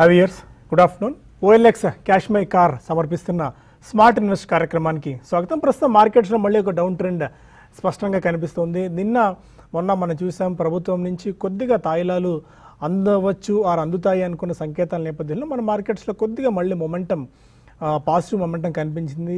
Have ఇయర్స్ good afternoon OLX cash my car సమర్పిస్తున్న smart invest కార్యక్రమానికి స్వాగతం ప్రస్తుతం మార్కెట్స్లో మళ్ళీ ఒక డౌన్ ట్రెండ్ స్పష్టంగా కనిపిస్తుంది నిన్న మొన్న మనం చూసాం ప్రభుత్వం నుంచి కొద్దిగా తాయిలాలు అందవచ్చు ఆర్ అందుతాయి అనుకున్న సంకేతాల నేపథ్యంలో మన మార్కెట్స్లో కొద్దిగా మళ్ళీ మొమెంటం పాజిటివ్ మొమెంటం కనిపించింది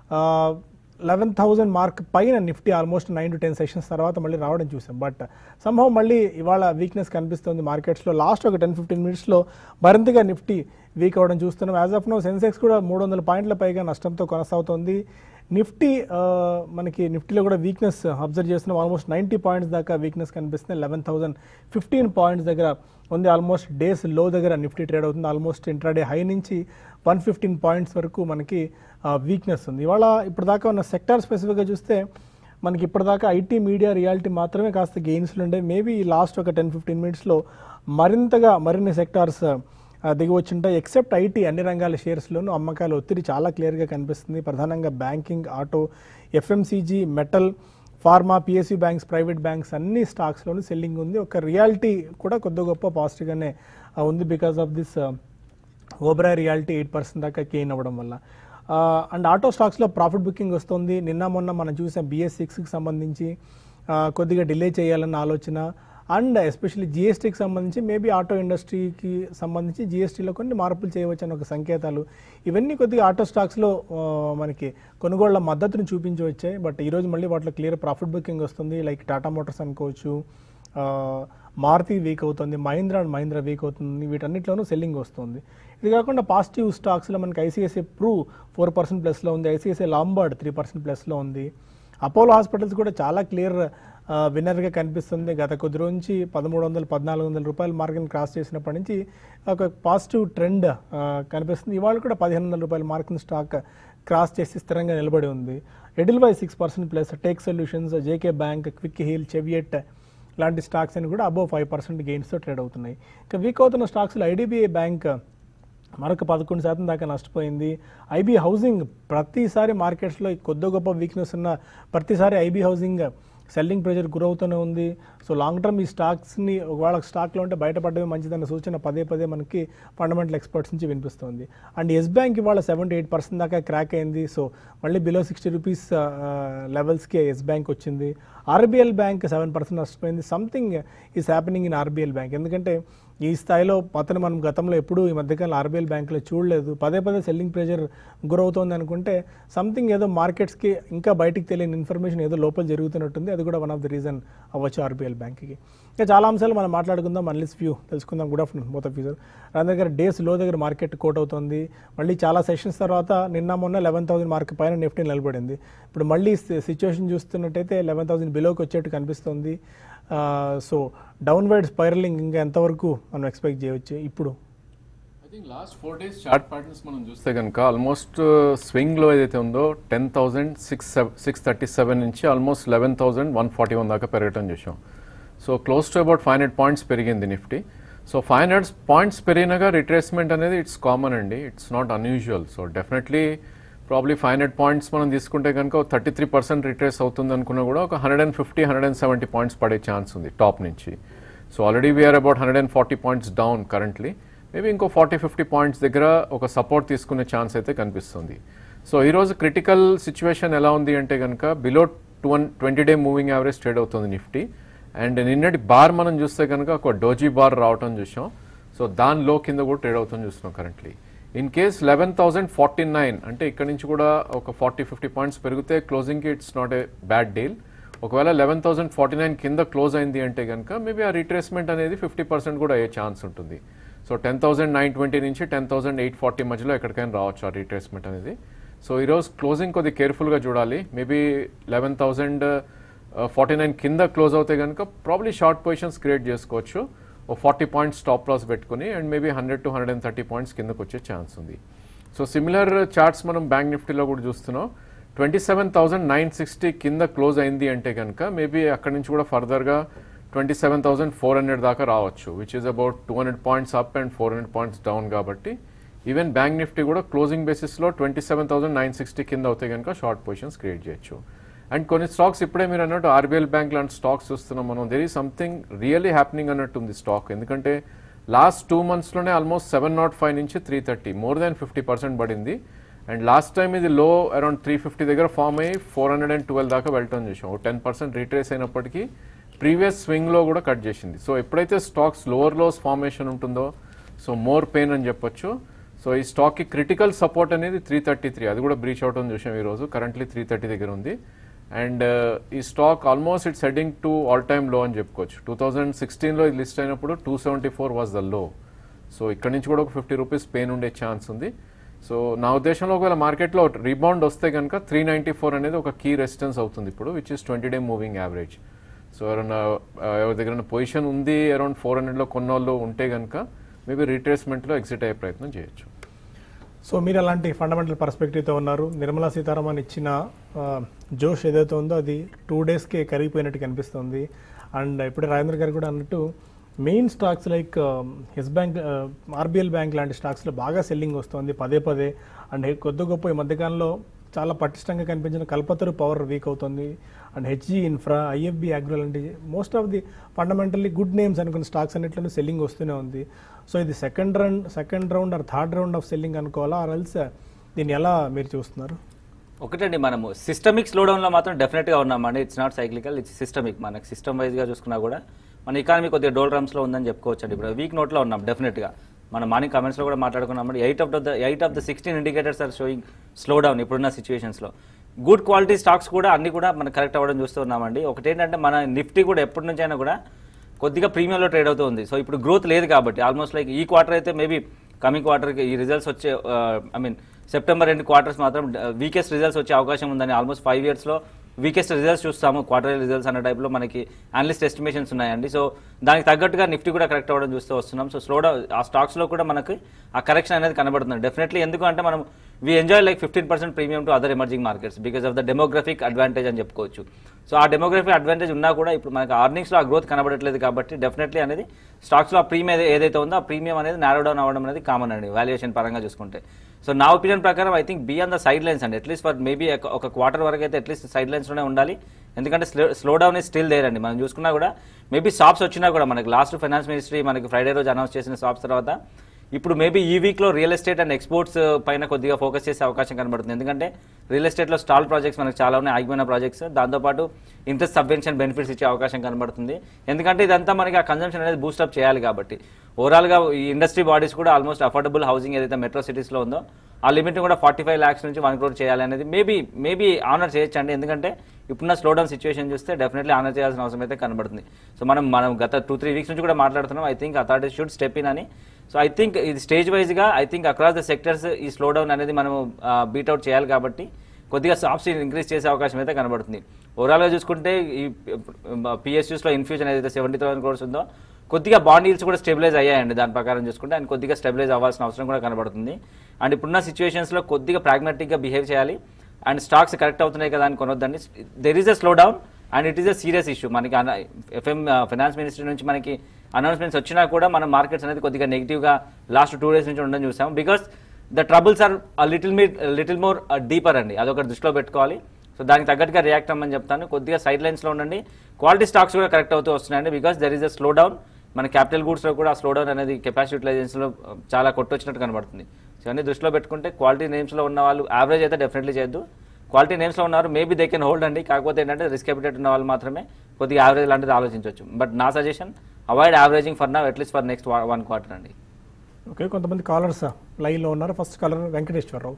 లెవెన్ థౌజండ్ మార్క్ పైన Nifty almost nine to ten sessions తర్వాత మళ్ళీ రావడం చూసాం బట్ సంభవం మళ్ళీ ఇవాళ వీక్నెస్ కనిపిస్తుంది మార్కెట్స్లో లాస్ట్ ఒక టెన్ ఫిఫ్టీన్ మినిట్స్లో మరింతగా నిఫ్టీ వీక్ అవ్వడం చూస్తున్నాం యాజ్ ఆఫ్ నో సెన్సెక్స్ కూడా మూడు వందల పాయింట్ల పైగా నష్టంతో కొనసాగుతోంది నిఫ్టీ ఆ, మనకి నిఫ్టీలో కూడా వీక్నెస్ అబ్జర్వ్ చేస్తున్నాం ఆల్మోస్ట్ నైంటీ పాయింట్స్ దాకా వీక్నెస్ కనిపిస్తుంది లెవెన్ థౌసండ్ ఫిఫ్టీన్ పాయింట్స్ దగ్గర ఉంది ఆల్మోస్ట్ డేస్ లో దగ్గర నిఫ్టీ ట్రేడ్ అవుతుంది ఆల్మోస్ట్ ఇంట్రాడే హై నుంచి వన్ ఫిఫ్టీన్ పాయింట్స్ వరకు మనకి వీక్నెస్ ఉంది ఇవాళ ఇప్పటిదాకా ఉన్న సెక్టార్ స్పెసిఫిక్గా చూస్తే మనకి ఇప్పటిదాకా ఐటీ మీడియా రియాలిటీ మాత్రమే కాస్త గెయిన్స్లు ఉండే మేబీ లాస్ట్ ఒక టెన్ ఫిఫ్టీన్ మినిట్స్లో మరింతగా మరిన్ని సెక్టార్స్ దిగి వచ్చింటాయి ఎక్సెప్ట్ ఐటీ అన్ని రంగాల షేర్స్లోనూ అమ్మకాల ఒత్తిడి చాలా క్లియర్గా కనిపిస్తుంది ప్రధానంగా banking auto FMCG metal pharma PSU banks private banks అన్ని స్టాక్స్లోనూ సెల్లింగ్ ఉంది ఒక రియాలిటీ కూడా కొద్ది గొప్ప పాజిటివ్గానే ఆ, ఉంది బికాస్ ఆఫ్ దిస్ ఓబ్రా రియాలిటీ ఎయిట్ పర్సెంట్ దాకా గెయిన్ అవ్వడం వల్ల అండ్ ఆటో స్టాక్స్లో ప్రాఫిట్ బుకింగ్ వస్తుంది నిన్న మొన్న మనం చూసాం బిఎస్ సిక్స్కి సంబంధించి ఆ, కొద్దిగా డిలే చేయాలన్న ఆలోచన అండ్ ఎస్పెషల్లీ జిఎస్టీకి సంబంధించి మేబీ ఆటో ఇండస్ట్రీకి సంబంధించి జిఎస్టీలో కొన్ని మార్పులు చేయవచ్చు అని ఒక సంకేతాలు ఇవన్నీ కొద్దిగా ఆటో స్టాక్స్లో ఆ, మనకి కొనుగోళ్ల మద్దతును చూపించి వచ్చాయి బట్ ఈరోజు మళ్ళీ వాటిలో క్లియర్ ప్రాఫిట్ బుకింగ్ వస్తుంది లైక్ టాటా మోటార్స్ అనుకోవచ్చు ఆ, మారుతి వీక్ అవుతుంది మహీంద్రా అండ్ మహీంద్రా వీక్ అవుతుంది వీటన్నిటిలోనూ సెల్లింగ్ వస్తుంది ఇది కాకుండా పాజిటివ్ స్టాక్స్లో మనకి ఐసీఐసీ ప్రూ ఫోర్ పర్సెంట్ ప్లస్లో ఉంది ఐసీఐసీ లాంబర్డ్ త్రీ పర్సెంట్ ప్లస్లో ఉంది అపోలో హాస్పిటల్స్ కూడా చాలా క్లియర్ విన్నర్గా కనిపిస్తుంది గత కొద్ది రోజు నుంచి పదమూడు వందలు పద్నాలుగు వందల రూపాయల మార్కెట్ క్రాస్ చేసినప్పటి నుంచి ఒక పాజిటివ్ ట్రెండ్ కనిపిస్తుంది ఇవాళ కూడా పదిహేను వందల రూపాయల మార్కెట్ స్టాక్ క్రాస్ చేసి స్థిరంగా నిలబడి ఉంది ఎడిల్ by six percent plus Take Solutions JK Bank Quick Heal Cheviot లాంటి స్టాక్స్ అని కూడా అబోవ్ ఫైవ్ పర్సెంట్ గెయిన్స్తో ట్రేడ్ అవుతున్నాయి ఇక వీక్ అవుతున్న స్టాక్స్లో ఐడిబిఐ బ్యాంక్ మరొక పదకొండు శాతం దాకా నష్టపోయింది ఐబీ హౌసింగ్ ప్రతిసారి మార్కెట్స్లో కొద్ది గొప్ప వీక్నెస్ ఉన్న ప్రతిసారి ఐబీ హౌసింగ్ సెల్లింగ్ ప్రెషర్ గురవుతూనే ఉంది సో లాంగ్ టర్మ్ ఈ స్టాక్స్ని ఒకవేళ స్టాక్లో ఉంటే బయటపడమే మంచిదన్న సూచన పదే పదే మనకి ఫండమెంటల్ ఎక్స్పర్ట్స్ నుంచి వినిపిస్తుంది అండ్ ఎస్ బ్యాంక్ ఇవాళ సెవెంటీ ఎయిట్ పర్సెంట్ దాకా క్రాక్ అయింది సో మళ్ళీ బిలో సిక్స్టీ రూపీస్ లెవెల్స్కి ఎస్ బ్యాంక్ వచ్చింది ఆర్బిఎల్ బ్యాంక్ సెవెన్ పర్సెంట్ నష్టపోయింది something is happening in RBL Bank ఎందుకంటే ఈ స్థాయిలో పతనం మనం గతంలో ఎప్పుడూ ఈ మధ్యకాలం ఆర్బీఎల్ బ్యాంకులో చూడలేదు పదే పదే సెల్లింగ్ ప్రెషర్ గురవుతోంది అనుకుంటే సంథింగ్ ఏదో మార్కెట్స్కి ఇంకా బయటికి తెలియని ఇన్ఫర్మేషన్ ఏదో లోపల జరుగుతున్నట్టుంది అది కూడా వన్ ఆఫ్ ద రీజన్ అవ్వచ్చు ఆర్బీఎల్ బ్యాంక్కి ఇంకా చాలా అంశాలు మనం మాట్లాడుకుందాం అనలిస్ట్ వ్యూ తెలుసుకుందాం good afternoon both of you sir Raju దగ్గర డేస్ లో దగ్గర మార్కెట్ కోట్ అవుతుంది మళ్ళీ చాలా సెషన్స్ తర్వాత నిన్న మొన్న లెవెన్ థౌసండ్ మార్క్ పైన నిఫ్టీ నిలబడింది ఇప్పుడు మళ్ళీ సిచ్యువేషన్ చూస్తున్నట్టయితే లెవెన్ థౌసండ్ బిలోకి వచ్చేట్టు కనిపిస్తుంది సో డౌన్వర్డ్ స్పైరలింగ్ ఇంకా ఎంతవరకు మనం ఎక్స్పెక్ట్ చేయవచ్చు ఇప్పుడు I think last four days chart patterns మనం చూస్తే కనుక ఆల్మోస్ట్ స్వింగ్లో ఏదైతే ఉందో ten thousand six six thirty seven నుంచి almost eleven thousand one forty one దాకా పెరగటం చూసాం so close to about five hundred points పెరిగింది Nifty so five hundred points పెరిగినాక రిట్రేస్మెంట్ అనేది ఇట్స్ కామన్ అండి it's not unusual so definitely probably five hundred points మనం తీసుకుంటే కనుక థర్టీ త్రీ పర్సెంట్ రిట్రేస్ అవుతుంది అనుకున్నా కూడా ఒక hundred and fifty hundred and seventy points పడే ఛాన్స్ ఉంది టాప్ నుంచి so already we are about hundred and forty points down currently maybe ఇంకో ఫార్టీ ఫిఫ్టీ పాయింట్స్ దగ్గర ఒక సపోర్ట్ తీసుకునే ఛాన్స్ అయితే కనిపిస్తుంది సో ఈరోజు క్రిటికల్ సిచ్యువేషన్ ఎలా ఉంది అంటే కనుక below two twenty day moving average trade అవుతుంది నిఫ్టీ అండ్ నిన్నటి బార్ మనం చూస్తే కనుక ఒక డోజీ బార్ రావటం చూసాం సో దాని లో కింద కూడా ట్రేడ్ అవుతుంది చూస్తున్నాం currently in case eleven thousand forty nine అంటే ఇక్కడ నుంచి కూడా ఒక ఫార్టీ ఫిఫ్టీ పాయింట్స్ పెరిగితే క్లోజింగ్కి it's not a bad deal ఒకవేళ లెవెన్ థౌసండ్ ఫార్టీ నైన్ కింద క్లోజ్ అయింది అంటే కనుక మేబీ ఆ రిట్రేస్మెంట్ అనేది ఫిఫ్టీ పర్సెంట్ కూడా అయ్యే ఛాన్స్ ఉంటుంది so ten thousand nine twenty నుంచి టెన్ థౌసండ్ ఎయిట్ ఫార్టీ మధ్యలో ఎక్కడికైనా రావచ్చు ఆ రిట్రేస్మెంట్ అనేది సో ఈరోజు క్లోజింగ్ కొద్దిగా కేర్ఫుల్గా చూడాలి maybe eleven thousand forty nine కింద క్లోజ్ అవుతే కనుక ప్రాబ్లీ షార్ట్ పొజిషన్స్ క్రియేట్ చేసుకోవచ్చు ఓ ఫార్టీ పాయింట్స్ స్టాప్ లాస్ పెట్టుకుని and maybe hundred to hundred and thirty points కిందకు వచ్చే ఛాన్స్ ఉంది సో సిమిలర్ చార్ట్స్ మనం బ్యాంక్ నిఫ్టీలో కూడా చూస్తున్నాం twenty seven thousand nine sixty కింద క్లోజ్ అయింది అంటే కనుక మేబీ అక్కడి నుంచి కూడా ఫర్దర్గా twenty seven thousand four hundred దాకా రావచ్చు which is about two hundred points up and four hundred points down కాబట్టి ఈవెన్ బ్యాంక్ నిఫ్టీ కూడా క్లోజింగ్ బేసిస్లో twenty seven thousand nine sixty కింద అవుతే కనుక షార్ట్ పొజిషన్స్ క్రియేట్ చేయొచ్చు అండ్ కొన్ని స్టాక్స్ ఇప్పుడే మీరు అన్నట్టు ఆర్బీఎల్ బ్యాంక్ లాంటి స్టాక్స్ చూస్తున్నాం మనం దెర్ ఈ సంథింగ్ రియల్లీ హ్యాపెనింగ్ అన్నట్టు ఉంది స్టాక్ ఎందుకంటే లాస్ట్ టూ మంత్స్లోనే ఆల్మోస్ట్ సెవెన్ నాట్ ఫైవ్ నుంచి three thirty more than fifty percent పడింది అండ్ లాస్ట్ టైం ఇది లో అరౌండ్ త్రీ ఫిఫ్టీ దగ్గర ఫామ్ అయ్యి ఫోర్ హండ్రెడ్ అండ్ ట్వెల్వ్ దాకా వెళ్ళటం చూసాం టెన్ పర్సెంట్ రీట్రేస్ అయినప్పటికీ ప్రీవియస్ స్వింగ్లో కూడా కట్ చేసింది సో ఎప్పుడైతే స్టాక్స్ లోవర్ లోస్ ఫార్మేషన్ ఉంటుందో సో మోర్ పెయిన్ అని చెప్పొచ్చు సో ఈ స్టాక్కి క్రిటికల్ సపోర్ట్ అనేది త్రీ థర్టీ త్రీ అది కూడా బ్రీచ్ అవటం చూసాం ఈరోజు కరెంట్లీ త్రీ థర్టీ దగ్గర ఉంది అండ్ ఈ stock almost it's heading to all time low అని చెప్పుకోవచ్చు టూ థౌజండ్ సిక్స్టీన్లో ఇది లిస్ట్ అయినప్పుడు two seventy four was the low so ఇక్కడ నుంచి కూడా ఒక ఫిఫ్టీ రూపీస్ పెయిన్ ఉండే ఛాన్స్ ఉంది సో నా ఉద్దేశంలో ఒకవేళ మార్కెట్లో రీబౌండ్ వస్తే కనుక త్రీ నైంటీ ఫోర్ అనేది ఒక కీ రెసిస్టెన్స్ అవుతుంది ఇప్పుడు which is twenty day moving average so ఎవరైనా ఆ, ఎవరి దగ్గర పొజిషన్ ఉంది అరౌండ్ ఫోర్ హండ్రెడ్లో కొన్నోళ్ళు ఉంటే కనుక మేబీ రీట్రేస్మెంట్లో ఎగ్జిట్ అయ్యే ప్రయత్నం చేయొచ్చు సో మీరు అలాంటి ఫండమెంటల్ పర్స్పెక్టివ్తో ఉన్నారు నిర్మలా సీతారామన్ ఇచ్చిన ఆ, జోష్ ఏదైతే ఉందో అది టూ డేస్కే కరిగిపోయినట్టు కనిపిస్తుంది అండ్ ఇప్పుడే రాజేంద్ర గారు కూడా అన్నట్టు main stocks like Yes Bank RBL Bank లాంటి స్టాక్స్లో బాగా సెల్లింగ్ వస్తుంది పదే పదే అండ్ కొద్ది గొప్ప ఈ మధ్యకాలంలో చాలా పటిష్టంగా కనిపించిన కల్పతరు పవర్ వీక్ అవుతుంది and HG Infra IFB Agro లాంటి most of the fundamentally good names అనుకున్న స్టాక్స్ అన్నిట్లోనూ సెల్లింగ్ వస్తూనే ఉంది సో ఇది second round second round or third round of selling అనుకోవాలా ఆర్ ఎల్స్ దీన్ని ఎలా మీరు చూస్తున్నారు ఒకటండి మనము సిస్టమిక్ స్లోడౌన్లో మాత్రం డెఫినెట్గా ఉన్నామండి it's not cyclical it's systemic మనకి సిస్టమ్ వైజ్గా చూసుకున్నా కూడా మన ఎకానమీ కొద్దిగా డోల్ రమ్స్లో ఉందని చెప్పుకోవచ్చు అండి ఇప్పుడు వీక్ నోట్లో ఉన్నాం డెఫినెట్గా మన మార్నింగ్ కమెంట్స్లో కూడా మాట్లాడుకున్నామండి eight of the eight of the sixteen indicators are showing slowdown ఇప్పుడున్న సిచ్యువేషన్స్లో గుడ్ క్వాలిటీ స్టాక్స్ కూడా అన్ని కూడా మనకు కరెక్ట్ అవ్వడం చూస్తూ ఉన్నామండి ఒకటి ఏంటంటే మన నిఫ్టీ కూడా ఎప్పటి నుంచి అయినా కూడా కొద్దిగా ప్రీమియంలో ట్రేడ్ అవుతుంది సో ఇప్పుడు గ్రోత్ లేదు కాబట్టి ఆల్మోస్ట్ లైక్ ఈ క్వార్టర్ అయితే మేబీ కమింగ్ క్వార్టర్కి ఈ రిజల్ట్స్ వచ్చే ఐ మీన్ సెప్టెంబర్ రెండు క్వార్టర్స్ మాత్రం వీకెస్ట్ రిజల్ట్స్ వచ్చే అవకాశం ఉందని ఆల్మోస్ట్ ఫైవ్ ఇయర్స్లో వీకెస్ట్ రిజల్ట్స్ చూస్తాము క్వార్టర్ రిజల్ట్స్ అన్న టైప్లో మనకి అనలిస్ట్ ఎస్టిమేషన్స్ ఉన్నాయండి సో దానికి తగ్గట్టుగా నిఫ్టీ కూడా కరెక్ట్ అవ్వడం చూస్తూ వస్తున్నాం సో స్లో ఆ స్టాక్స్లో కూడా మనకి ఆ కరెక్షన్ అనేది కనబడుతుంది డెఫినెట్లీ ఎందుకంటే మనం we enjoy like fifteen percent premium to other emerging markets because of the demographic advantage అని చెప్పుకోవచ్చు సో ఆ డెమోగ్రఫిక్ అడ్వాంటేజ్ ఉన్నా కూడా ఇప్పుడు మనకి ఆర్నింగ్స్లో ఆ గ్రోత్ కనబడట్లేదు కాబట్టి డెఫినెట్లీ అనేది స్టాక్స్లో ఆ ప్రీమియం ఏదైతే ఉందో ఆ ప్రీమియం అనేది నారో డౌన్ అవ్వడం అనేది కామన్ అండి వాల్యుయేషన్ పరంగా చూసుకుంటే సో నా ఒపీనియన్ ప్రకారం I think be on the sidelines అండి అట్లీస్ట్ ఫర్ మేబీ ఒక క్వార్టర్ వరకు అయితే అట్లీస్ట్ సైడ్ లైన్స్లోనే ఉండాలి ఎందుకంటే slow slowdown is still there అండి మనం చూసుకున్నా కూడా మేబీ షాప్స్ వచ్చినా కూడా మనకి లాస్ట్ ఫైనాన్స్ మినిస్ట్రీ మనకి ఫ్రైడే రోజు అనౌన్స్ చేసిన షాప్స్ తర్వాత ఇప్పుడు మేబీ ఈ వీక్లో రియల్ ఎస్టేట్ అండ్ ఎక్స్పోర్ట్స్ పైన కొద్దిగా ఫోకస్ చేసే అవకాశం కనబడుతుంది ఎందుకంటే రియల్ ఎస్టేట్లో స్టాల్ ప్రాజెక్ట్స్ మనకు చాలా ఉన్నాయి ఆగిపోయిన ప్రాజెక్ట్స్ దాంతోపాటు ఇంట్రెస్ట్ సబ్వెన్షన్ బెనిఫిట్స్ ఇచ్చే అవకాశం కనబడుతుంది ఎందుకంటే ఇదంతా మనకి ఆ కన్జంప్షన్ అనేది బూస్టప్ చేయాలి కాబట్టి ఓవరాల్గా ఈ ఇండస్ట్రీ బాడీస్ కూడా ఆల్మోస్ట్ అఫోర్డబుల్ హౌసింగ్ ఏదైతే మెట్రో సిటీస్లో ఉందో ఆ లిమిట్ కూడా ఫార్టీ ఫైవ్ ల్యాక్స్ నుంచి వన్ క్రోర్ చేయాలి అనేది మేబీ మేబీ ఆనర్ చేయొచ్చండి ఎందుకంటే ఇప్పుడున్న స్లో డౌన్ సిచ్యువేషన్ చూస్తే డెఫినెట్లీ ఆనర్ చేయాల్సిన అవసరం అయితే కనబడుతుంది సో మనం మనం గత టూ త్రీ వీక్స్ నుంచి కూడా మాట్లాడుతున్నాం I think authority should step in అని సో ఐ థింక్ ఇది స్టేజ్ వైజ్గా I think across the sectors ఈ స్లో డౌన్ అనేది మనం బీట్అవుట్ చేయాలి కాబట్టి కొద్దిగా షాప్స్ ఇంక్రీజ్ చేసే అవకాశం అయితే కనబడుతుంది ఓవరాల్గా చూసుకుంటే ఈ పిఎస్యూస్లో ఇన్ఫ్యూజన్ ఏదైతే సెవెంటీ థౌసండ్ క్రోర్స్ ఉందో కొద్దిగా బాండ్ ఈల్స్ కూడా స్టెబిలైజ్ అయ్యాయండి దాని ప్రకారం చూసుకుంటే అండ్ కొద్దిగా స్టెబిలైజ్ అవ్వాల్సిన అవసరం కూడా కనబడుతుంది అండ్ ఇప్పుడున్న సిచ్యువేషన్స్లో కొద్దిగా ప్రాగ్మాటిక్గా బిహేవ్ చేయాలి అండ్ స్టాక్స్ కరెక్ట్ అవుతున్నాయి కదా అని కొనొద్దండి there is a slowdown and it is a serious issue మనకి ఎఫ్ఎం ఫైనాన్స్ మినిస్ట్రీ నుంచి మనకి అనౌన్స్మెంట్స్ వచ్చినా కూడా మన మార్కెట్స్ అనేది కొద్దిగా నెగిటివ్గా లాస్ట్ టూ డేస్ నుంచి ఉండడం చూసాం because the troubles are little మీ లిటిల్ మోర్ డీపర్ అండి అదొకటి దృష్టిలో పెట్టుకోవాలి సో దానికి తగ్గట్టుగా రియాక్ట్ అవ్వమని చెప్తాను కొద్దిగా సైడ్ లైన్స్లో ఉండండి క్వాలిటీ స్టాక్స్ కూడా కరెక్ట్ అవుతూ వస్తున్నాయండి because there is a slowdown మన క్యాపిటల్ గూడ్స్లో కూడా ఆ స్లో డౌన్ అనేది కెపాసిటీ యూటిలైజేషన్లో చాలా కొట్టొచ్చినట్టు కనబడుతుంది సో అన్ని దృష్టిలో పెట్టుకుంటే క్వాలిటీ నేమ్స్లో ఉన్న వాళ్ళు యావరేజ్ అయితే డెఫినెట్లీ చేయొద్దు క్వాలిటీ నేమ్స్లో ఉన్నారు మేబీ దే కెన్ హోల్డ్ అండి కాకపోతే ఏంటంటే రిస్క్ ఎపిటెట్ ఉన్న వాళ్ళు మాత్రమే కొద్దిగా యావరేజ్ లాంటిది ఆలోచించవచ్చు బట్ నా సజెషన్ అవాయిడ్ యావరేజింగ్ ఫర్ నా at least for next one quarter అండి ఓకే కొంతమంది కాలర్స్ లైన్లో ఉన్నారు ఫస్ట్ కాలర్ వెంకటేశ్వరరావు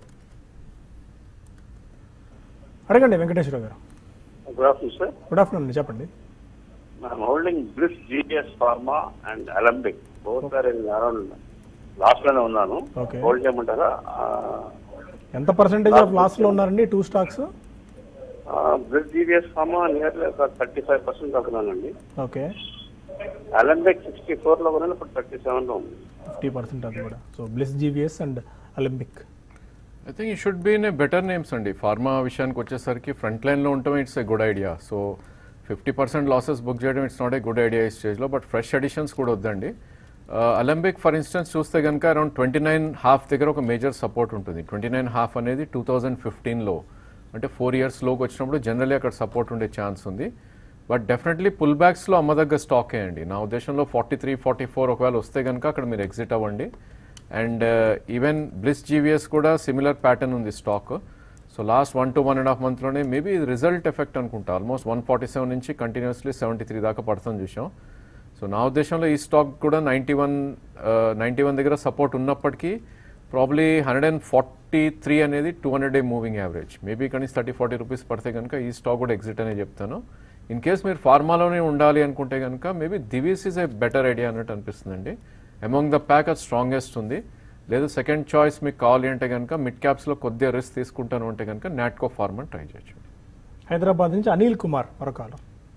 అడగండి వెంకటేశ్వరరావు గారు good afternoon sir good afternoon అండి చెప్పండి ఐఎమ్ హోల్డింగ్ బ్రిస్ జీపీఎస్ Pharma and Alembic both are in around loss లోనే ఉన్నాను Okay. హోల్డ్ చేయమంటారా ఎంత పర్సెంటేజ్ ఆఫ్ లాస్లో ఉన్నారండి టూ స్టాక్స్ బ్రిస్ జీపీఎస్ ఫార్మా నియర్లీ ఒక థర్టీ ఫైవ్ పర్సెంట్ దాకున్నానండి ఓకే అలంబిక్ సిక్స్టీ ఫోర్ లో ఉన్నాను ఇప్పుడు థర్టీ సెవెన్ లో ఉంది ఫిఫ్టీ పర్సెంట్ అది కూడా so Bliss GVS and Alembic I think ఈ should be in a better names అండి ఫార్మా విషయానికి వచ్చేసరికి ఫ్రంట్ లైన్లో ఉండటం it's a good idea so fifty percent losses book చేయడం it's not a good idea ఈ స్టేజ్లో బట్ ఫ్రెష్ అడిషన్స్ కూడా వద్దండి అలంబిక్ ఫర్ ఇన్స్టెన్స్ చూస్తే కనుక అరౌండ్ ట్వంటీ నైన్ హాఫ్ దగ్గర ఒక మేజర్ సపోర్ట్ ఉంటుంది ట్వంటీ నైన్ హాఫ్ అనేది టూ థౌజండ్ ఫిఫ్టీన్లో అంటే ఫోర్ ఇయర్స్ లోకి వచ్చినప్పుడు జనరల్లీ అక్కడ సపోర్ట్ ఉండే ఛాన్స్ ఉంది బట్ డెఫినెట్లీ పుల్ బ్యాక్స్లో అమ్మదగ్గ స్టాకే అండి నా ఉద్దేశంలో ఫార్టీ త్రీ ఫార్టీ ఫోర్ ఒకవేళ వస్తే కనుక అక్కడ మీరు ఎగ్జిట్ అవ్వండి అండ్ ఈవెన్ బ్లిస్ జీవీఎస్ కూడా సిమిలర్ ప్యాటర్న్ ఉంది stock so last one to one and half మంత్లోనే మేబీ రిజల్ట్ ఎఫెక్ట్ అనుకుంటా ఆల్మోస్ట్ వన్ ఫార్టీ సెవెన్ నుంచి కంటిన్యూస్లీ సెవెంటీ త్రీ దాకా పడుతుంది చూసాం సో నా ఉద్దేశంలో ఈ స్టాక్ కూడా నైంటీ వన్ నైంటీ వన్ దగ్గర సపోర్ట్ ఉన్నప్పటికీ probably hundred and forty three అనేది two hundred day moving average maybe కనీస్ థర్టీ ఫార్టీ రూపీస్ పడితే కనుక ఈ స్టాక్ కూడా ఎగ్జిట్ అనే చెప్తాను ఇన్ కేస్ మీరు ఫార్మాలోనే ఉండాలి అనుకుంటే కనుక maybe Divi's is a better idea అన్నట్టు అనిపిస్తుందండి అమాంగ్ ద ప్యాక్ అది స్ట్రాంగెస్ట్ ఉంది లేదు సెకండ్ చాయిస్ మీకు కావాలి అంటే కనుక మిడ్ క్యాప్స్లో కొద్దిగా రిస్క్ తీసుకుంటాను అంటే కనుక నాట్కో ఫార్మర్ ట్రై చేయొచ్చు హైదరాబాద్ నుంచి అనిల్ కుమార్ మరొక కాలం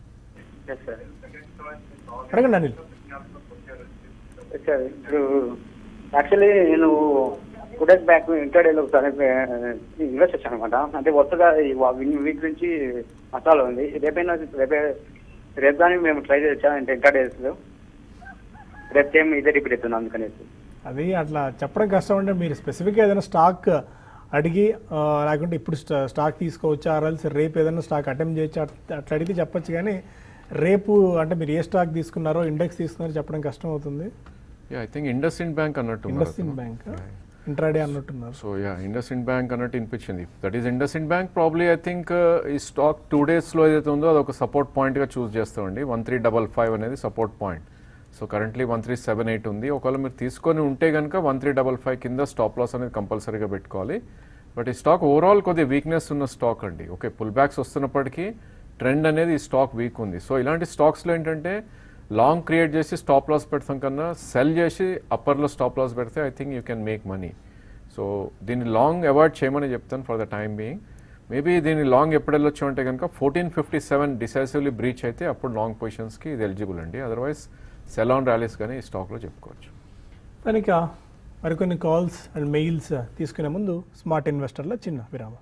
అడగండి అనిల్ సార్ ఇప్పుడు యాక్చువల్లీ నేను టూ డేస్ బ్యాక్ ఇంటర్డేలో ఒకసారి ఇన్వెస్ట్ వచ్చాను అనమాట అంటే వరుసగా ఈ వీక్ నుంచి మసాలా ఉంది రేపైనా రేపే రేపు కానీ మేము ట్రై చేయొచ్చా అంటే ఇంటర్డేస్లో రేపు సేమ్ ఇదే రిపీట్ అవుతుంది అందుకనేసి అది అట్లా చెప్పడం కష్టం అంటే మీరు స్పెసిఫిక్గా ఏదైనా స్టాక్ అడిగి ఆ, లేకుంటే ఇప్పుడు స్టా- స్టాక్ తీసుకోవచ్చా ఆర్ఎల్స్ రేపు ఏదైనా స్టాక్ అటెంప్ట్ చేయొచ్చా అట్లా- అట్లా అడిగితే చెప్పొచ్చు కానీ రేపు అంటే మీరు ఏ స్టాక్ తీసుకున్నారో ఇండెక్స్ తీసుకున్నారో చెప్పడం కష్టం అవుతుంది I think IndusInd Bank అన్నట్టు ఇండస్ ఇన్ బ్యాంక్ ఇంట్రాడే అన్నట్టున్నారు so yeah IndusInd Bank అన్నట్టు వినిపించింది that is IndusInd Bank probably I think ఈ స్టాక్ టూ డేస్లో ఏదైతే ఉందో అది ఒక సపోర్ట్ పాయింట్గా చూస్ చేస్తామండి వన్ త్రీ డబల్ ఫైవ్ అనేది support point so currently one three seven eight ఉంది ఒకవేళ మీరు తీసుకొని ఉంటే కనుక వన్ త్రీ డబల్ ఫైవ్ కింద స్టాప్ లాస్ అనేది కంపల్సరీగా పెట్టుకోవాలి బట్ ఈ స్టాక్ ఓవరాల్ కొద్దిగా వీక్నెస్ ఉన్న స్టాక్ అండి ఓకే పుల్ బ్యాక్స్ వస్తున్నప్పటికీ ట్రెండ్ అనేది ఈ స్టాక్ వీక్ ఉంది సో ఇలాంటి స్టాక్స్లో ఏంటంటే లాంగ్ క్రియేట్ చేసి స్టాప్ లాస్ పెడతాం కన్నా సెల్ చేసి అప్పర్లో స్టాప్ లాస్ పెడితే I think you can make money so దీన్ని లాంగ్ అవాయిడ్ చేయమని చెప్తాను for the time being maybe దీన్ని లాంగ్ ఎప్పుడు వెళ్ళొచ్చు అంటే కనుక fourteen fifty seven decisively breach అయితే అప్పుడు లాంగ్ పొజిషన్స్కి ఇది ఎలిజిబుల్ అండి అదర్వైజ్ సెల్ ఆన్ ర్యాలీస్ కానీ ఈ స్టాక్లో చెప్పుకోవచ్చు కనుక మరికొన్ని కాల్స్ అండ్ మెయిల్స్ తీసుకునే ముందు స్మార్ట్ ఇన్వెస్టర్లో చిన్న విరామం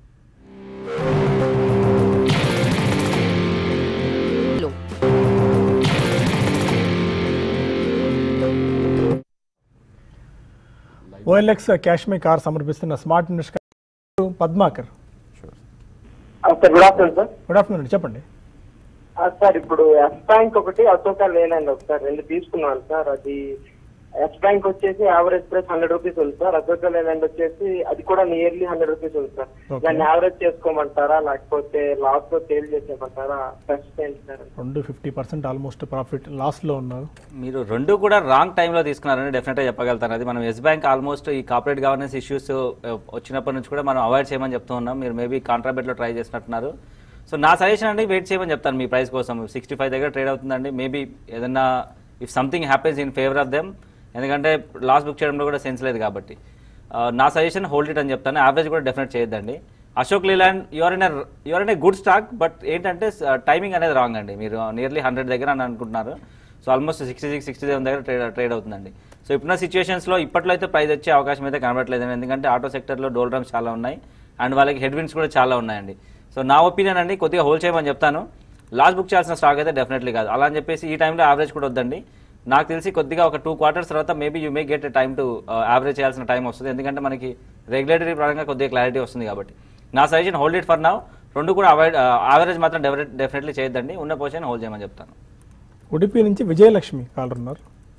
ఓఎల్ఎక్స్ క్యాష్ మే కార్ సమర్పిస్తున్న స్మార్ట్ ఇన్వెస్టర్ పద్మాకర్ షూర్ sir good afternoon sir good afternoon చెప్పండి సార్ ఇప్పుడు ఎస్ బ్యాంక్ ఒకటి అశోక లేనండి ఒకసారి రెండు తీసుకున్నాను సార్ అది ఎస్ బ్యాంక్ వచ్చేసి యావరేజ్ ప్రైస్ హండ్రెడ్ రూపీస్ ఉంది సార్ అశోక లేలాండ్ వచ్చేసి అది కూడా నియర్లీ హండ్రెడ్ రూపీస్ ఉంది సార్ Okay. దాన్ని యావరేజ్ చేసుకోమంటారా లేకపోతే లాస్ లో సేల్ చేసేయమంటారా బెస్ట్ ఏంటి సార్ రెండు ఫిఫ్టీ పర్సెంట్ ఆల్మోస్ట్ ప్రాఫిట్ లాస్లో ఉన్నారు మీరు రెండు కూడా రాంగ్ టైంలో తీసుకున్నారని డెఫినెట్గా చెప్పగలుగుతాను అది మనం ఎస్ బ్యాంక్ ఆల్మోస్ట్ ఈ కార్పొరేట్ గవర్నెన్స్ ఇష్యూస్ వచ్చినప్పటి నుంచి కూడా మనం అవాయిడ్ చేయమని చెప్తూ ఉన్నాం మీరు మేబీ కాంట్రాబెట్లో ట్రై చేసినట్టున్నారు సో నా సజెషన్ అండి వెయిట్ చేయమని చెప్తాను మీ ప్రైస్ కోసం సిక్స్టీ ఫైవ్ దగ్గర ట్రేడ్ అవుతుందండి మేబీ ఏదన్నా if something happens in favour of them ఎందుకంటే లాస్ బుక్ చేయడంలో కూడా సెన్స్ లేదు కాబట్టి ఆ, నా సజెషన్ హోల్డ్ ఇట్ అని చెప్తాను యావరేజ్ కూడా డెఫినెట్ చేయొద్దండి Ashok Leyland you're in you're in a good stock but ఏంటంటే టైమింగ్ అనేది రాంగ్ అండి మీరు నియర్లీ హండ్రెడ్ దగ్గర అని అనుకుంటున్నారు so almost sixty six sixty seven దగ్గర ట్రేడ్ ట్రేడ్ అవుతుందండి సో ఇప్పుడున్న సిచ్యువేషన్స్లో ఇప్పట్లో అయితే ప్రైస్ వచ్చే అవకాశం అయితే కనబడలేదు ఎందుకంటే ఆటో సెక్టర్లో డోల్ డ్రమ్స్ చాలా ఉన్నాయి అండ్ వాళ్ళకి హెడ్ విన్స్ కూడా చాలా ఉన్నాయండి సో నా ఒపీనియన్ అండి కొద్దిగా హోల్డ్ చేయమని చెప్తాను లాస్ట్ బుక్ చేయాల్సిన స్టాక్ అయితే డెఫినెట్లీ కాదు అలా అని చెప్పేసి ఈ టైంలో యావరేజ్ కూడా వద్దండి నాకు తెలిసి కొద్దిగా ఒక టూ క్వార్టర్స్ తర్వాత maybe you may get time to average చేయాల్సిన టైం వస్తుంది ఎందుకంటే మనకి రెగ్యులేటరీ పరంగా కొద్దిగా క్లారిటీ వస్తుంది కాబట్టి నా suggestion hold it for now రెండు కూడా అవాయిడ్ యావరేజ్ మాత్రం డెఫినెట్లీ చేయొద్దండి ఉన్న పొజిషన్ హోల్డ్ చేయమని చెప్తాను ఉడిపి నుంచి విజయలక్ష్మి కాలర్ ఉన్నారు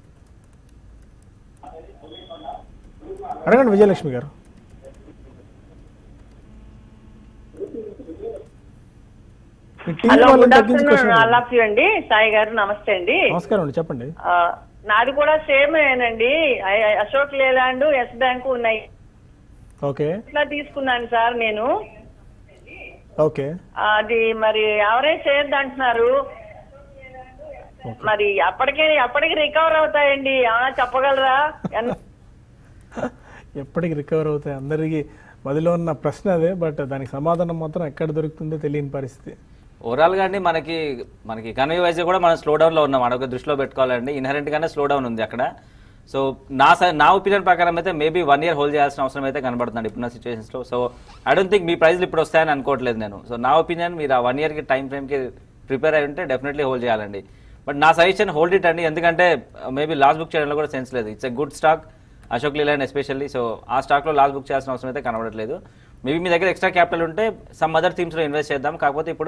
అడగండి విజయలక్ష్మి గారు మీ టీవీ హలో వాళ్ళని గుడ్ తగ్గించి ఆఫ్టర్నూన్ question ఆల్ అడగండి. ఆఫ్ యూ అండి సాయి గారు నమస్తే అండి నమస్కారం అండి చెప్పండి ఆ, నాది కూడా సేమ్ ఏనండి I- I- Ashok Leyland Yes bank ఉన్నాయి ఓకే ఇట్లా తీసుకున్నాను సార్ నేను ఓకే అది మరి ఎవరేజ్ చేయొద్దు అంటున్నారు మరి అప్పటికే అప్పటికి రికవర్ అవుతాయండి ఏమైనా చెప్పగలరా ఎన్- ఎప్పటికి రికవర్ అవుతాయి అందరికీ మదిలో ఉన్న ప్రశ్న అదే బట్ దానికి సమాధానం మాత్రం ఎక్కడ దొరుకుతుందో తెలియని పరిస్థితి ఓవరాల్గా అండి మనకి మనకి ఎకానమీ వైజ్ కూడా మనం స్లో డౌన్లో ఉన్నాం అదొక దృష్టిలో పెట్టుకోవాలండి ఇన్హరెంట్గానే స్లో డౌన్ ఉంది అక్కడ సో నా స- నా ఒపీనియన్ ప్రకారం అయితే మేబీ వన్ ఇయర్ హోల్డ్ చేయాల్సిన అవసరం అయితే కనబడుతుంది ఇప్పుడున్న సిచ్యువేషన్స్లో సో ఐ డోంట్ థింక్ మీ ప్రైస్లు ఇప్పుడు వస్తాయని అనుకోవట్లేదు నేను సో నా ఒపీనియన్ మీరు ఆ వన్ ఇయర్కి టైం ఫ్రేమ్కి ప్రిపేర్ అయి ఉంటే డెఫినెట్లీ హోల్డ్ చేయాలండి బట్ నా సజెషన్ హోల్డ్ ఇట్ అండి ఎందుకంటే మేబీ లాస్ట్ బుక్ చేయడంలో కూడా సెన్స్ లేదు it's a good stock Ashok Leyland especially so ఆ స్టాక్లో లాస్ట్ బుక్ చేయాల్సిన అవసరం అయితే కనబడట్లేదు మేబీ మీ దగ్గర ఎక్స్ట్రా క్యాపిటల్ ఉంటే సమ్ అదర్ థీమ్స్లో ఇన్వెస్ట్ చేద్దాం కాకపోతే ఇప్పుడు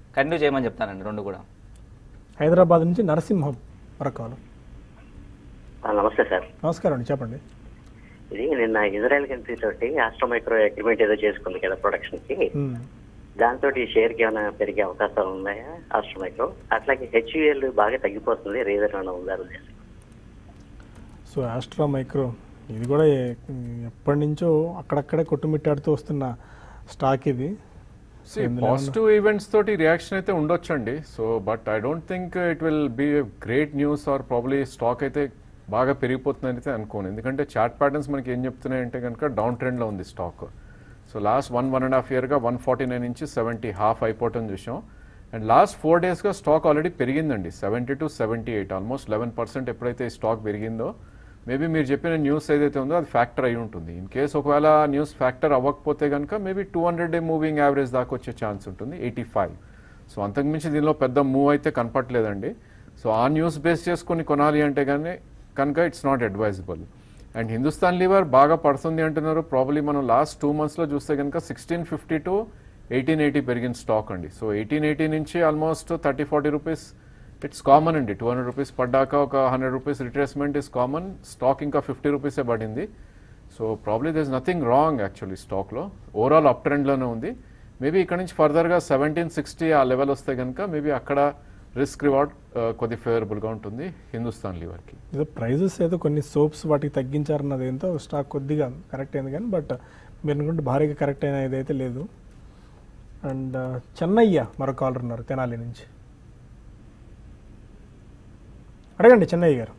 కంటిన్యూ చేయమని చెప్తానండి రెండు కూడా హైదరాబాద్ నుంచి నరసింహం మరొక ఆ, నమస్తే సార్ నమస్కారం అండి చెప్పండి ఇది నిన్న ఇజ్రాయెల్ కంట్రీ తోటి ఆస్ట్రోమైక్రో అగ్రిమెంట్ ఏదో చేసుకుంది కదా ప్రొడక్షన్ కి మ్మ్. దాంతో ఈ షేర్ కి ఏమైనా పెరిగే అవకాశాలు ఉన్నాయా ఆస్ట్రోమైక్రో అట్లాగే హెచ్యుఎల్ బాగా తగ్గిపోతుంది రీజన్ ఏమైనా ఉందా ఉద్దేశం సో ఆస్ట్రా మైక్రో ఇది కూడా ఏ- ఎప్పటి నుంచో అక్కడక్కడే కొట్టుమిట్టాడుతూ వస్తున్న స్టాక్ ఇది సో ఇందులో ఏమన్నా- పాజిటివ్ ఈవెంట్స్ తోటి రియాక్షన్ అయితే ఉండొచ్చండి so but I don't think it will be great news or probably stock అయితే బాగా పెరిగిపోతుందని అయితే అనుకోను ఎందుకంటే చార్ట్ ప్యాటర్న్స్ మనకి ఏం చెప్తున్నాయంటే కనుక డౌన్ ట్రెండ్లో ఉంది stock so last one one and half ఇయర్గా వన్ ఫార్టీ నైన్ నుంచి సెవెంటీ హాఫ్ అయిపోవటం చూసాం అండ్ లాస్ట్ ఫోర్ డేస్గా స్టాక్ ఆల్రెడీ పెరిగిందండి seventy to seventy eight almost eleven percent ఎప్పుడైతే ఈ స్టాక్ పెరిగిందో మేబీ మీరు చెప్పిన న్యూస్ ఏదైతే ఉందో అది ఫ్యాక్టర్ అయి ఉంటుంది ఇన్ కేస్ ఒకవేళ న్యూస్ ఫ్యాక్టర్ అవ్వకపోతే కనుక maybe two hundred day moving average దాకా వచ్చే ఛాన్స్ ఉంటుంది ఎయిటీ ఫైవ్ సో అంతకుమించి దీనిలో పెద్ద మూవ్ అయితే కనపట్లేదండి సో ఆ న్యూస్ బేస్ చేసుకొని కొనాలి అంటే కానీ కనుక it's not advisable and Hindustan Lever బాగా పడుతుంది అంటున్నారు ప్రాబ్లీ మనం లాస్ట్ టూ మంత్స్లో చూస్తే కనుక sixteen fifty to eighteen eighty పెరిగిన స్టాక్ అండి సో ఎయిటీన్ ఎయిటీ నుంచి almost thirty forty rupees it's common అండి టూ హండ్రెడ్ రూపీస్ పడ్డాక ఒక hundred rupees retracement is common stock ఇంకా ఫిఫ్టీ రూపీసే పడింది so probably there is nothing wrong actually స్టాక్లో ఓవరాల్ అప్ ట్రెండ్లోనే ఉంది మేబీ ఇక్కడ నుంచి ఫర్దర్గా సెవెంటీన్ సిక్స్టీ ఆ లెవెల్ వస్తే కనుక మేబీ అక్కడ రిస్క్ రివార్డ్ కొద్ది ఫేవరబుల్గా ఉంటుంది హిందుస్థాన్ లీవర్కి ఏదో ప్రైజెస్ ఏదో కొన్ని సోప్స్ వాటికి తగ్గించారన్నది ఏంటో స్టాక్ కొద్దిగా కరెక్ట్ అయింది కానీ బట్ మీరు అనుకుంటే భారీగా కరెక్ట్ అయిన ఇదైతే లేదు అండ్ చెన్నయ్య మరో కాలర్ ఉన్నారు తెనాలి నుంచి అడగండి చెన్నయ్య గారు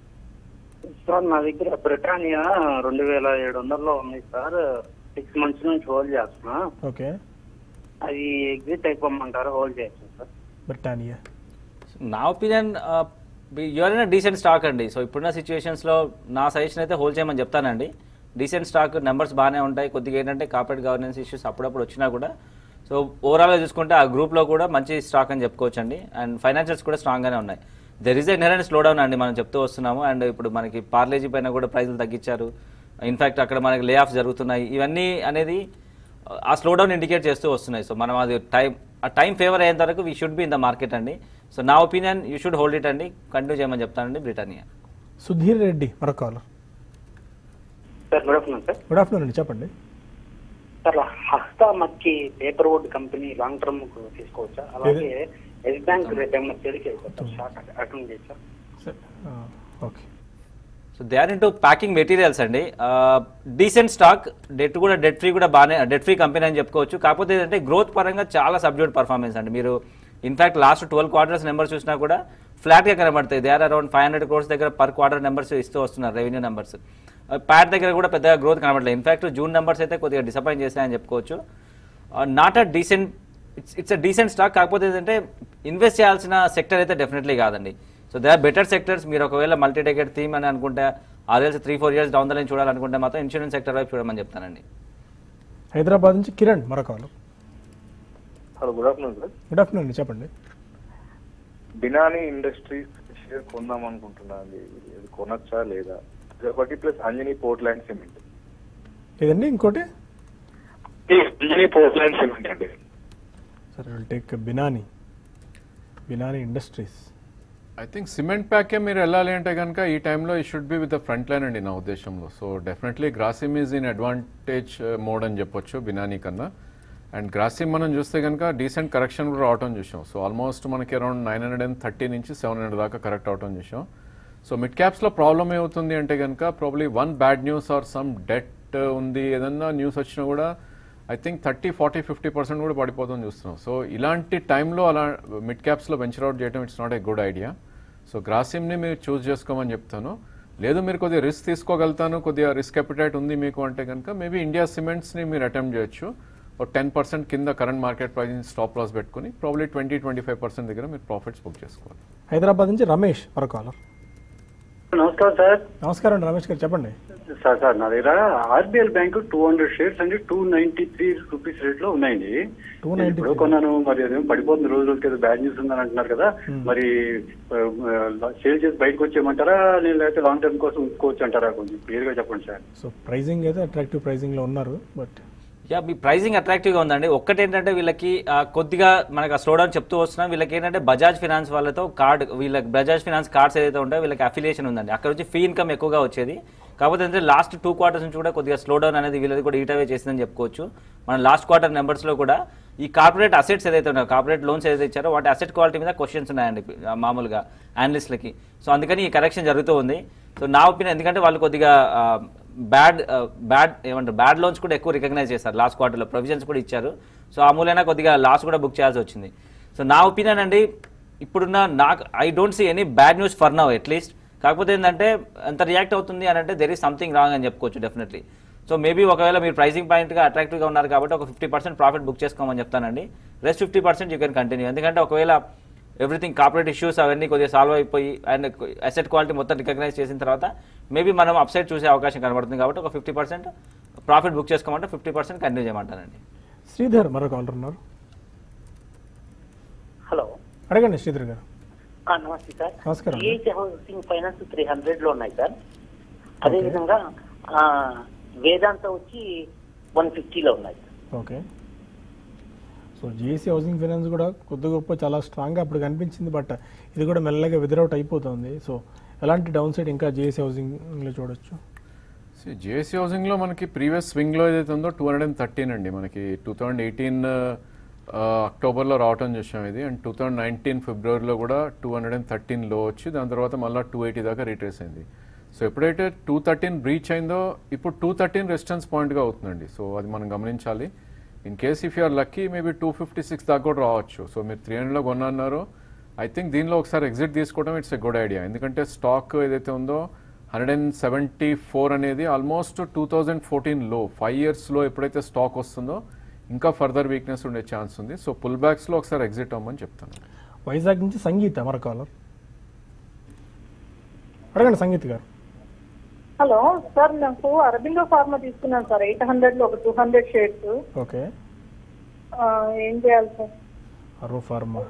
సార్ నా దగ్గర బ్రిటానియా రెండు వేల ఏడు వందల్లో ఉంది సార్ సిక్స్ మంత్స్ నుంచి హోల్డ్ చేస్తున్నా ఓకే అది ఎగ్జిట్ అయిపోమంటారా హోల్డ్ చేయొచ్చు సార్ బ్రిటానియా నా ఒపీనియన్ యూఆర్ డీసెంట్ స్టాక్ అండి సో ఇప్పుడున్న సిచ్యువేషన్స్లో నా సజెషన్ అయితే హోల్డ్ చేయమని చెప్తానండి డీసెంట్ స్టాక్ నెంబర్స్ బాగానే ఉంటాయి కొద్దిగా ఏంటంటే కార్పొరేట్ గవర్నెన్స్ ఇష్యూస్ అప్పుడప్పుడు వచ్చినా కూడా సో ఓవరాల్గా చూసుకుంటే ఆ గ్రూప్లో కూడా మంచి స్టాక్ అని చెప్పుకోవచ్చండి అండ్ ఫైనాన్షియల్స్ కూడా స్ట్రాంగ్గానే ఉన్నాయి there is inherent slow down అండి మనం చెప్తూ వస్తున్నాము అండ్ ఇప్పుడు మనకి పార్లేజీ పైన కూడా ప్రైజులు తగ్గించారు ఇన్ఫాక్ట్ అక్కడ మనకి లే ఆఫ్స్ జరుగుతున్నాయి ఇవన్నీ అనేది ఆ స్లో డౌన్ ఇండికేట్ చేస్తూ వస్తున్నాయి సో మనం అది టైం ఆ టైం ఫేవర్ అయ్యేంత వరకు we should be in the market అండి సో నా opinion you should hold it అండి కంటిన్యూ చేయమని చెప్తానండి బ్రిటానియా సుధీర్ రెడ్డి మరో caller sir good afternoon sir good afternoon అండి చెప్పండి సార్ హస్తా మక్కి paper wood company long term తీసుకోవచ్చా అలాగే ఎస్ బ్యాంక్ రేపు ఏమన్నా తెలిసి అయిపోతారు షార్ట్ అటెండ్ చేయొచ్చా okay so they are into packing materials అండి డీసెంట్ స్టాక్ డెట్ కూడా డెట్ ఫ్రీ కూడా బాగానే డెట్ ఫ్రీ కంపెనీ అని చెప్పుకోవచ్చు కాకపోతే ఏంటంటే గ్రోత్ పరంగా చాలా సబ్జ్యూట్ పర్ఫార్మెన్స్ అండి మీరు in fact last twelve quarters numbers చూసినా కూడా ఫ్లాట్గా కనబడతాయి they are around five hundred crores దగ్గర పర్ క్వార్టర్ నెంబర్స్ ఇస్తూ వస్తున్నారు రెవెన్యూ నెంబర్స్ ప్యాట్ దగ్గర కూడా పెద్దగా గ్రోత్ కనబడలేదు ఇన్ఫాక్ట్ జూన్ నెంబర్స్ అయితే కొద్దిగా డిసప్పాయింట్ చేస్తాయని చెప్పుకోవచ్చు not a decent it's it's a decent stock కాకపోతే ఏంటంటే ఇన్వెస్ట్ చేయాల్సిన సెక్టర్ అయితే డెఫినెట్లీ కాదండి so they are better sectors మీరు ఒకవేళ మల్టీ డెకెట్ థీమ్ అని అనుకుంటే or else three four years down the line చూడాలనుకుంటే మాత్రం ఇన్సూరెన్స్ సెక్టర్ వైపు చూడమని చెప్తానండి హైదరాబాద్ నుంచి కిరణ్ మరో caller hello good afternoon sir good afternoon అండి చెప్పండి బినాని ఇండస్ట్రీస్ షేర్ కొందాం అనుకుంటున్నా అండి ఇది కొనొచ్చా లేదా ఇది ఒకటి ప్లస్ అంజనీ పోర్ట్లాండ్ సిమెంట్ లేదండి ఇంకోటి అంజనీ పోర్ట్లాండ్ సిమెంట్ అండి సరే will take Binani Binani industries I think cement ప్యాకే మీరు వెళ్ళాలి అంటే కనుక ఈ టైంలో ఈ should be with the front line అండి నా ఉద్దేశంలో so definitely Grasim is in advantage mode అని చెప్పొచ్చు బినానీ కన్నా అండ్ గ్రాసిమ్ మనం చూస్తే కనుక డీసెంట్ కరెక్షన్ కూడా రావటం చూసాం సో ఆల్మోస్ట్ మనకి around nine hundred and thirty నుంచి సెవెన్ హండ్రెడ్ దాకా కరెక్ట్ అవటం చూసాం సో మిడ్ క్యాప్స్లో ప్రాబ్లం ఏమవుతుంది అంటే కనుక probably one bad news or some debt ఉంది ఏదన్నా న్యూస్ వచ్చినా కూడా I think thirty forty fifty percent కూడా పడిపోతుంది చూస్తున్నాం సో ఇలాంటి టైంలో అలా మిడ్ క్యాప్స్లో వెంచర్ అవుట్ చేయడం it's not a good idea so గ్రాసిమ్ని మీరు చూస్ చేసుకోమని చెప్తాను లేదు మీరు కొద్దిగా రిస్క్ తీసుకోగలుగుతాను కొద్దిగా రిస్క్ అపిటైట్ ఉంది మీకు అంటే కనుక మేబీ ఇండియా సిమెంట్స్ని మీరు అటెంప్ట్ చేయొచ్చు ఒక టెన్ పర్సెంట్ కింద current market price stop loss పెట్టుకుని probably twenty twenty five percent దగ్గర మీరు ప్రాఫిట్స్ బుక్ చేసుకోవాలి హైదరాబాద్ నుంచి రమేష్ మరో కాలర్ నమస్కారం సార్ నమస్కారం అండి రమేష్ గారు చెప్పండి సార్ సార్ నా దగ్గర RBL bank two hundred shares అండి two ninety three rupees rate లో ఉన్నాయండి 293. నేను ఇప్పుడు కొన్నాను మరి అదేం పడిపోతుంది రోజు రోజుకి ఏదో బ్యాడ్ న్యూస్ ఉందని అంటున్నారు కదా మరి సేల్ చేసి బయటకు వచ్చేయమంటారా నేను లేకపోతే లాంగ్ టర్మ్ కోసం ఉంచుకోవచ్చు అంటారా కొంచెం క్లియర్ గా చెప్పండి సార్ సో ప్రైజింగ్ అయితే అట్రాక్టివ్ ప్రైజింగ్లో ఉన్నారు బట్ యా మీ ప్రైజింగ్ అట్రాక్టివ్గా ఉందండి ఒక్కటేంటంటే వీళ్ళకి ఆ, కొద్దిగా మనకు ఆ స్లోడౌన్ చెప్తూ వస్తున్నాం వీళ్ళకి ఏంటంటే బజాజ్ ఫినాన్స్ వాళ్ళతో కార్డ్ వీళ్ళకి బజాజ్ ఫినాన్స్ కార్డ్స్ ఏదైతే ఉంటాయో వీళ్ళకి అఫిలియేషన్ ఉందండి అక్కడ నుంచి ఫీ ఇన్కమ్ ఎక్కువగా వచ్చేది కాకపోతే అంటే లాస్ట్ టూ క్వార్టర్స్ నుంచి కూడా కొద్దిగా స్లోడౌన్ అనేది వీళ్ళది కూడా ఈటవే చేసిందని చెప్పుకోవచ్చు మన లాస్ట్ క్వార్టర్ నెంబర్స్లో కూడా ఈ కార్పొరేట్ అసెట్స్ ఏదైతే ఉన్నాయో కార్పొరేట్ లోన్స్ ఏదైతే ఇచ్చారో వాటి అసెట్ క్వాలిటీ మీద క్వశ్చన్స్ ఉన్నాయండి ఆ, మామూలుగా అనలిస్ట్లకి సో అందుకని ఈ కరెక్షన్ జరుగుతూ ఉంది సో నా ఒపీనియన్ ఎందుకంటే వాళ్ళు కొద్దిగా బ్యాడ్ బ్యాడ్ ఏమంటారు బ్యాడ్ లోన్స్ కూడా ఎక్కువ రికగ్నైజ్ చేస్తారు లాస్ట్ క్వార్టర్లో ప్రొవిజన్స్ కూడా ఇచ్చారు సో ఆ మూలైనా కొద్దిగా లాస్ కూడా బుక్ చేయాల్సి వచ్చింది సో నా ఒపీనియన్ అండి ఇప్పుడున్న నాకు I don't see any bad news for now at least కాకపోతే ఏంటంటే ఎంత రియాక్ట్ అవుతుంది అని అంటే దెర్ ఈస్ సంథింగ్ రాంగ్ అని చెప్పుకోవచ్చు డెఫినెట్లీ సో మేబీ ఒకవేళ మీరు ప్రైసింగ్ పాయింట్గా అట్రాక్టివ్గా ఉన్నారు కాబట్టి ఒక ఫిఫ్టీ పర్సెంట్ ప్రాఫిట్ బుక్ చేసుకోమని చెప్తానండి rest fifty percent you can continue ఎందుకంటే ఒకవేళ ఎవ్రీథింగ్ కార్పొరేట్ ఇష్యూస్ అవన్నీ కొద్దిగా సాల్వ్ అయిపోయి అండ్ అసెట్ క్వాలిటీ మొత్తం రికగ్నైజ్ చేసిన తర్వాత మేబీ మనం అప్సైడ్ చూసే అవకాశం కనబడుతుంది కాబట్టి ఒక ఫిఫ్టీ పర్సెంట్ ప్రాఫిట్ బుక్ చేసుకోమంటే ఫిఫ్టీ పర్సెంట్ కంటిన్యూ చేయమంటానండి శ్రీధర్ మరొక కాలర్ ఉన్నారు హలో అడగండి శ్రీధర్ గారు ఆ, నమస్తే సార్ నమస్కారం. ఏజ్ హౌసింగ్ ఫైనాన్స్ త్రీ హండ్రెడ్ లో ఉన్నాయి సార్ అదే విధంగా ఆ, వేదాంత వచ్చి వన్ ఫిఫ్టీలో ఉన్నాయి okay so GIC housing finance కూడా కొద్ది గొప్ప చాలా స్ట్రాంగ్గా అప్పుడు కనిపించింది బట్ ఇది కూడా మెల్లగా విదరౌట్ అయిపోతుంది సో ఎలాంటి డౌన్ సైడ్ ఇంకా జిఎస్సీ హౌసింగ్లో చూడొచ్చు జేసీ హౌసింగ్లో మనకి ప్రీవియస్ స్వింగ్లో ఏదైతే ఉందో టూ హండ్రెడ్ అండ్ థర్టీన్ అండి మనకి టూ థౌజండ్ ఎయిటీన్ అక్టోబర్లో రావటం చూసాం ఇది అండ్ టూ థౌజండ్ నైన్టీన్ ఫిబ్రవరిలో కూడా టూ హండ్రెడ్ అండ్ థర్టీన్లో వచ్చి దాని తర్వాత మళ్ళీ టూ ఎయిటీ దాకా రీట్రేస్ అయింది సో ఎప్పుడైతే టూ థర్టీన్ బ్రీచ్ అయిందో ఇప్పుడు టూ థర్టీన్ రెసిస్టెన్స్ పాయింట్గా అవుతుందండి సో అది మనం గమనించాలి in case if you're lucky maybe two fifty six దాకా కూడా రావచ్చు సో మీరు త్రీ హండ్రెడ్లో కొన్నారు ఐ థింక్ దీనిలో ఒకసారి ఎగ్జిట్ తీసుకోవడం ఇట్స్ ఎ గుడ్ ఐడియా ఎందుకంటే స్టాక్ ఏదైతే ఉందో హండ్రెడ్ అండ్ సెవెంటీ ఫోర్ అనేది ఆల్మోస్ట్ టూ థౌజండ్ ఫోర్టీన్లో ఫైవ్ ఇయర్స్లో ఎప్పుడైతే స్టాక్ వస్తుందో ఇంకా ఫర్దర్ వీక్నెస్ ఉండే ఛాన్స్ ఉంది సో పుల్ బ్యాక్స్లో ఒకసారి ఎగ్జిట్ అవ్వమని చెప్తాను వైజాగ్ నుంచి సంగీత మరొక కాలర్ అడగండి సంగీత్ గారు హలో సార్ నాకు అరబిందో ఫార్మా తీసుకున్నాను సార్ ఎయిట్ హండ్రెడ్ లో ఒక టూ హండ్రెడ్ షేర్స్ ఓకే ఏం చేయాలి సార్ అరో ఫార్మా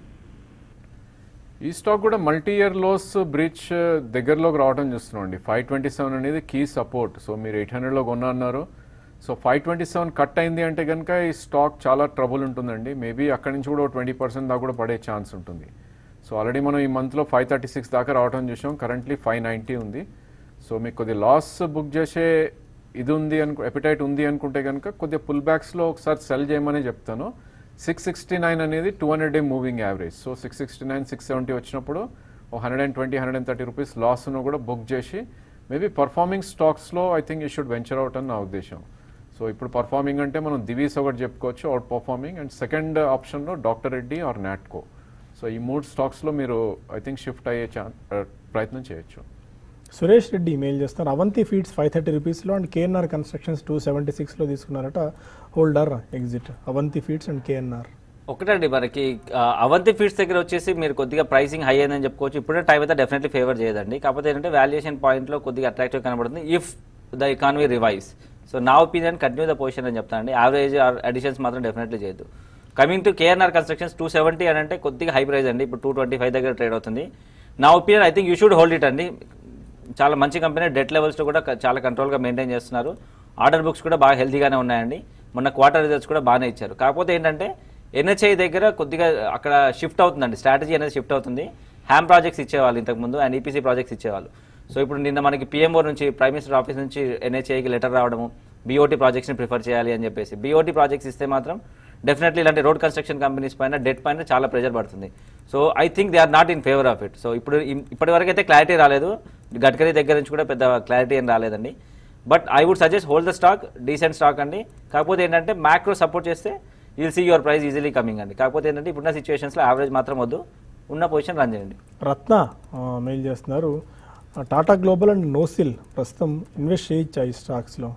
ఈ స్టాక్ కూడా మల్టీ ఇయర్ లోస్ బ్రిడ్జ్ దగ్గరలోకి రావడం చూస్తున్నాం అండి ఫైవ్ ట్వంటీ సెవెన్ అనేది కీ సపోర్ట్ సో మీరు ఎయిట్ హండ్రెడ్లో కొన్నా అన్నారు so five twenty seven cut అయింది అంటే కనుక ఈ స్టాక్ చాలా ట్రబుల్ ఉంటుందండి మేబీ అక్కడి నుంచి కూడా ట్వంటీ పర్సెంట్ దాకా కూడా పడే ఛాన్స్ ఉంటుంది సో ఆల్రెడీ మనం ఈ మంత్లో ఫైవ్ థర్టీ సిక్స్ దాకా రావడం చూసాం కరెంట్లీ ఫైవ్ నైంటీ ఉంది సో మీకు కొద్ది లాస్ బుక్ చేసే ఇది ఉంది అనుకు ఎపిటైట్ ఉంది అనుకుంటే కనుక కొద్దిగా పుల్ బ్యాక్స్లో ఒకసారి సెల్ చేయమని చెప్తాను సిక్స్ సిక్స్టీ నైన్ అనేది two hundred day moving average so six sixty nine six seventy వచ్చినప్పుడు ఒక hundred and twenty hundred and thirty rupees లాస్ను కూడా బుక్ చేసి మేబీ పర్ఫార్మింగ్ స్టాక్స్లో I think you should venture out అని నా ఉద్దేశం సో ఇప్పుడు పర్ఫార్మింగ్ అంటే మనం దివీస్ ఒకటి చెప్పుకోవచ్చు అవుట్ పర్ఫార్మింగ్ అండ్ సెకండ్ ఆప్షన్లో doctor Reddy or Natco so ఈ మూడు స్టాక్స్లో మీరు ఐ థింక్ షిఫ్ట్ అయ్యే ఛాన్ ప్రయత్నం చేయొచ్చు సురేష్ రెడ్డి మెయిల్ చేస్తారు అవంతి ఫీడ్స్ ఫైవ్ థర్టీ రూపీస్లో and KNR constructions two seventy సిక్స్లో తీసుకున్నారట hold or exit Avanti feeds and KNR ఒకటండి మనకి ఆ, అవంతి ఫీడ్స్ దగ్గర వచ్చేసి మీరు కొద్దిగా ప్రైసింగ్ హై అయిందని చెప్పుకోవచ్చు ఇప్పుడే టైం అయితే డెఫినెట్లీ ఫేవర్ చేయదండి కాకపోతే ఏంటంటే వాల్యుయేషన్ పాయింట్లో కొద్దిగా అట్రాక్టివ్ కనబడుతుంది if the economy revise so నా ఒపీనియన్ కంటిన్యూ ద పొజిషన్ అని చెప్తానండి యావరేజ్ ఆర్ అడిషన్స్ మాత్రం డెఫినెట్లీ చేయొద్దు coming to KNR constructions two seventy అని అంటే కొద్దిగా హై ప్రైస్ అండి ఇప్పుడు టూ ట్వంటీ ఫైవ్ దగ్గర ట్రేడ్ అవుతుంది నా opinion I think you should hold it అండి చాలా మంచి కంపెనీ డెట్ లెవెల్స్లో కూడా క- చాలా కంట్రోల్గా మెయింటైన్ చేస్తున్నారు ఆర్డర్ బుక్స్ కూడా బాగా హెల్తీగానే ఉన్నాయండి మొన్న క్వార్టర్ రిజల్ట్స్ కూడా బాగానే ఇచ్చారు కాకపోతే ఏంటంటే ఎన్హెచ్ఐ దగ్గర కొద్దిగా అక్కడ షిఫ్ట్ అవుతుందండి స్ట్రాటజీ అనేది షిఫ్ట్ అవుతుంది హ్యామ్ ప్రాజెక్ట్స్ ఇచ్చేవాళ్ళు ఇంతకుముందు అండ్ ఈపీసీ ప్రాజెక్ట్స్ ఇచ్చేవాళ్ళు సో ఇప్పుడు నిన్న మనకి పిఎంఓ నుంచి ప్రైమ్ మినిస్టర్ ఆఫీస్ నుంచి ఎన్హెచ్ఐకి లెటర్ రావడము బీఓటీ ప్రాజెక్ట్స్ని ప్రిఫర్ చేయాలి అని చెప్పేసి బీఓటీ ప్రాజెక్ట్స్ ఇస్తే మాత్రం డెఫినెట్లీ ఇలాంటి రోడ్ కన్స్ట్రక్షన్ కంపెనీస్ పైన డెట్ పైన చాలా ప్రెజర్ పడుతుంది so I think they are not in favour of it so ఇప్పుడు ఇం- ఇప్పటి వరకు అయితే క్లారిటీ రాలేదు గడ్కరీ దగ్గర నుంచి కూడా పెద్ద క్లారిటీ ఏం రాలేదండి but I would suggest hold the stock decent stock అండి కాకపోతే ఏంటంటే మ్యాక్రో సపోర్ట్ చేస్తే you'll see your price easily coming అండి కాకపోతే ఏంటంటే ఇప్పుడున్న సిచ్యువేషన్స్లో యావరేజ్ మాత్రం వద్దు ఉన్న పొజిషన్ రన్ చేయండి రత్న ఆ, మెయిల్ చేస్తున్నారు ఆ, టాటా గ్లోబల్ అండ్ నోసిల్ ప్రస్తుతం ఇన్వెస్ట్ చేయొచ్చా ఈ స్టాక్స్లో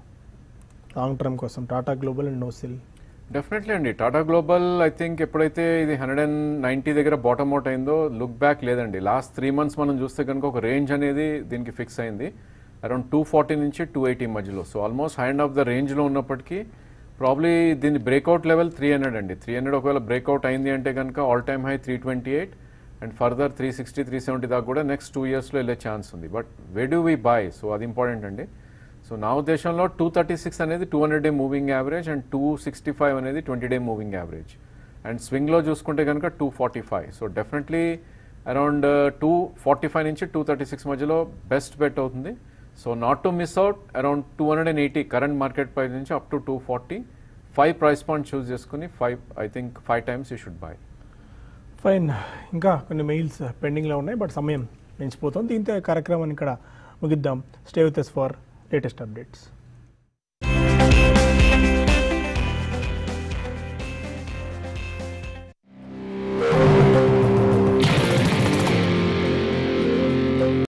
లాంగ్ టర్మ్ కోసం Tata global and Nocil definitely అండి టాటా గ్లోబల్ ఐ థింక్ ఎప్పుడైతే ఇది హండ్రెడ్ అండ్ నైంటీ దగ్గర బాటమ్ అవుట్ అయిందో లుక్ బ్యాక్ లేదండి లాస్ట్ త్రీ మంత్స్ మనం చూస్తే కనుక ఒక రేంజ్ అనేది దీనికి ఫిక్స్ అయింది అరౌండ్ టూ ఫార్టీ నుంచి టూ ఎయిటీ మధ్యలో so almost hand of the రేంజ్లో ఉన్నప్పటికీ ప్రాబ్లీ దీని బ్రేక్అవుట్ లెవెల్ త్రీ హండ్రెడ్ అండి త్రీ హండ్రెడ్ ఒకవేళ బ్రేక్అవుట్ అయింది అంటే కనుక all time high three twenty eight and further three sixty three seventy దాకా కూడా నెక్స్ట్ టూ ఇయర్స్లో వెళ్ళే ఛాన్స్ ఉంది but way do we buy so అది ఇంపార్టెంట్ అండి సో నా ఉద్దేశంలో టూ థర్టీ సిక్స్ అనేది two hundred day moving average and two sixty five అనేది twenty day moving average and స్వింగ్లో చూసుకుంటే కనుక two forty five so definitely around two forty five నుంచి టూ థర్టీ సిక్స్ మధ్యలో బెస్ట్ బెట్ అవుతుంది so not to miss out around two hundred and eighty current market price నుంచి up to two forty five price point choose చేసుకుని five I think five times you should buy fine ఇంకా కొన్ని mails పెండింగ్లో ఉన్నాయి but సమయం మించిపోతుంది దీంతో ఈ కార్యక్రమాన్ని ఇక్కడ ముగిద్దాం stay with us for latest updates